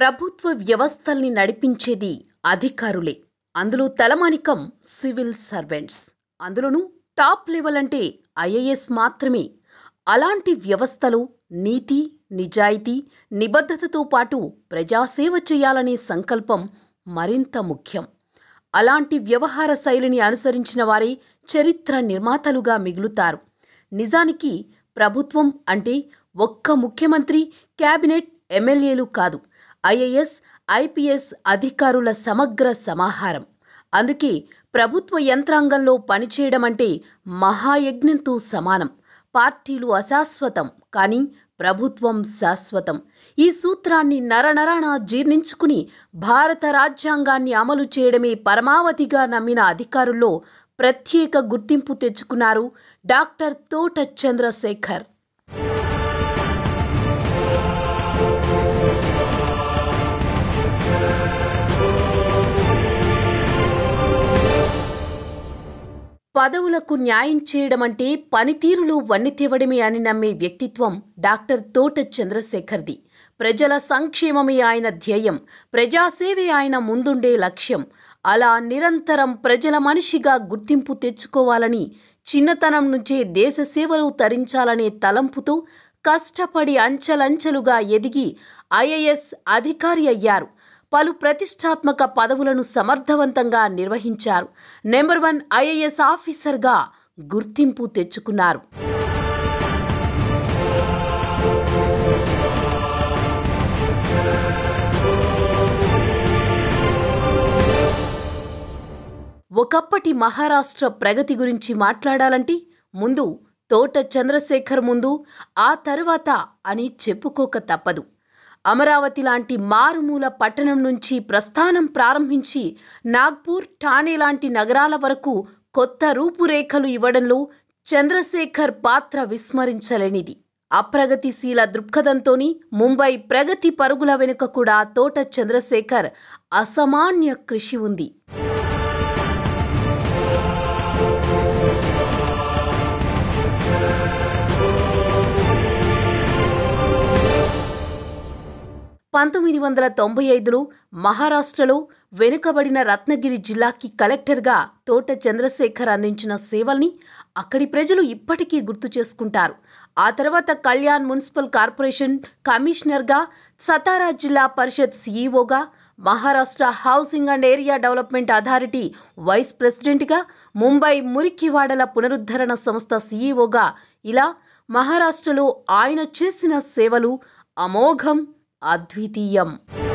ప్రభుత్వ వ్యవస్థల్ని నడిపించేది అధికారులే అందులో తలమానికం సివిల్ సర్వెంట్స్ అందులోనూ టాప్ లెవెల్ అంటే ఐఏఎస్ మాత్రమే అలాంటి వ్యవస్థలో నీతి నిజాయితీ నిబద్ధతతో పాటు ప్రజాసేవ చేయాలనే సంకల్పం మరింత ముఖ్యం అలాంటి వ్యవహార శైలిని అనుసరించిన వారే చరిత్ర నిర్మాతలుగా మిగులుతారు నిజానికి ప్రభుత్వం అంటే ఒక్క ముఖ్యమంత్రి క్యాబినెట్ ఎమ్మెల్యేలు కాదు ఐఏఎస్ ఐపీఎస్ అధికారుల సమగ్ర సమాహారం అందుకే ప్రభుత్వ యంత్రాంగంలో పనిచేయడం అంటే మహాయజ్ఞంతో సమానం పార్టీలు అశాశ్వతం కానీ ప్రభుత్వం శాశ్వతం ఈ సూత్రాన్ని నరనరాన జీర్ణించుకుని భారత రాజ్యాంగాన్ని అమలు చేయడమే పరమావధిగా నమ్మిన అధికారుల్లో ప్రత్యేక గుర్తింపు తెచ్చుకున్నారు డాక్టర్ తోట చంద్రశేఖర్ పదవులకు న్యాయం చేయడం అంటే పనితీరులో వన్నె తేవడమే అని నమ్మే వ్యక్తిత్వం డాక్టర్ తోట చంద్రశేఖర్ది ప్రజల సంక్షేమమే ఆయన ధ్యేయం ప్రజాసేవే ఆయన ముందుండే లక్ష్యం అలా నిరంతరం ప్రజల మనిషిగా గుర్తింపు తెచ్చుకోవాలని చిన్నతనం నుంచే దేశ సేవలు తరించాలనే తలంపుతో కష్టపడి అంచెలంచెలుగా ఎదిగి ఐఏఎస్ అధికారి అయ్యారు పలు ప్రతిష్టాత్మక పదవులను సమర్థవంతంగా నిర్వహించారు నెంబర్ వన్ ఐఏఎస్ ఆఫీసర్గా గుర్తింపు తెచ్చుకున్నారు ఒకప్పటి మహారాష్ట్ర ప్రగతి గురించి మాట్లాడాలంటే ముందు తోట చంద్రశేఖర్ ముందు ఆ తరువాత అని చెప్పుకోక తప్పదు అమరావతి లాంటి మారుమూల పట్టణం నుంచి ప్రస్థానం ప్రారంభించి నాగ్పూర్ ఠానే లాంటి నగరాల వరకు కొత్త రూపురేఖలు ఇవ్వడంలో చంద్రశేఖర్ పాత్ర విస్మరించలేనిది అప్రగతిశీల దృక్పథంతోని ముంబై ప్రగతి పరుగుల వెనుక కూడా తోట చంద్రశేఖర్ అసామాన్య కృషి ఉంది పంతొమ్మిది వందల తొంభై ఐదులో మహారాష్ట్రలో వెనుకబడిన రత్నగిరి జిల్లాకి కలెక్టర్గా తోట చంద్రశేఖర్ అందించిన సేవల్ని అక్కడి ప్రజలు ఇప్పటికీ గుర్తు చేసుకుంటారు ఆ తర్వాత కళ్యాణ్ మున్సిపల్ కార్పొరేషన్ కమిషనర్గా సతారా జిల్లా పరిషత్ సీఈఓగా Maharashtra housing and area development authority vice ప్రెసిడెంట్గా ముంబై మురికివాడల పునరుద్ధరణ సంస్థ సీఈఓగా ఇలా మహారాష్ట్రలో ఆయన చేసిన సేవలు అమోఘం అద్వితీయం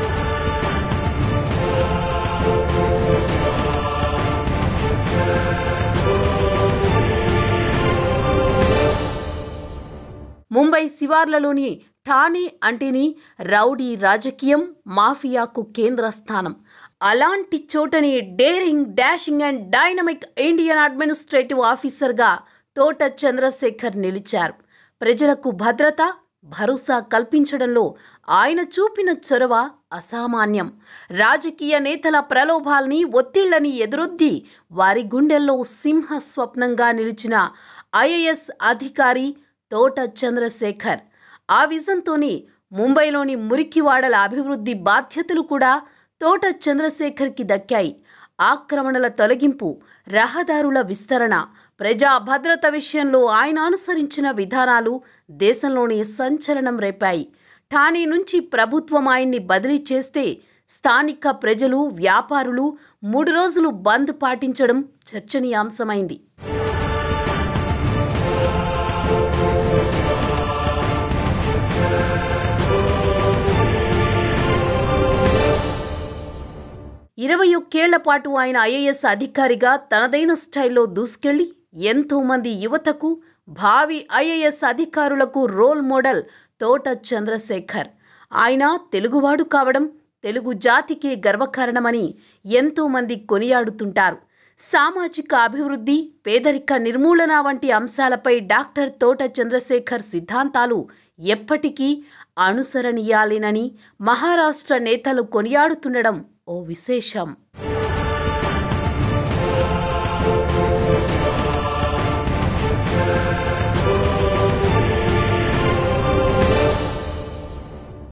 ముంబై శివార్లలోని ఠానే అంటేని రౌడీ రాజకీయం మాఫియాకు కేంద్ర స్థానం అలాంటి చోటని daring dashing and dynamic Indian administrative ఆఫీసర్గా తోట చంద్రశేఖర్ నిలిచారు ప్రజలకు భద్రత భరోసా కల్పించడంలో ఆయన చూపిన చొరవ అసామాన్యం రాజకీయ నేతల ప్రలోభాల్ని ఒత్తిళ్లని ఎదురొద్ది వారి గుండెల్లో సింహ స్వప్నంగా నిలిచిన ఐఏఎస్ అధికారి తోట చంద్రశేఖర్ ఆ విజన్తోనే ముంబైలోని మురికివాడల అభివృద్ధి బాధ్యతలు కూడా తోట చంద్రశేఖర్కి దక్కాయి ఆక్రమణల తొలగింపు రహదారుల విస్తరణ ప్రజా భద్రత విషయంలో ఆయన అనుసరించిన విధానాలు దేశంలోని సంచలనం రేపాయి ఠానే నుంచి ప్రభుత్వం ఆయన్ని బదిలీ చేస్తే స్థానిక ప్రజలు వ్యాపారులు మూడు రోజులు బంద్ పాటించడం చర్చనీయాంశమైంది ఇరవై ఒక్కేళ్ల పాటు ఆయన ఐఏఎస్ అధికారిగా తనదైన స్టైల్లో దూసుకెళ్లి ఎంతో మంది యువతకు భావి ఐఏఎస్ అధికారులకు రోల్ మోడల్ తోట చంద్రశేఖర్ ఆయన తెలుగువాడు కావడం తెలుగు జాతికే గర్వకారణమని ఎంతో మంది కొనియాడుతుంటారు సామాజిక అభివృద్ధి పేదరిక నిర్మూలన వంటి అంశాలపై డాక్టర్ తోట చంద్రశేఖర్ సిద్ధాంతాలు ఎప్పటికీ అనుసరణీయాలేనని మహారాష్ట్ర నేతలు కొనియాడుతుండడం ఓ విశేషం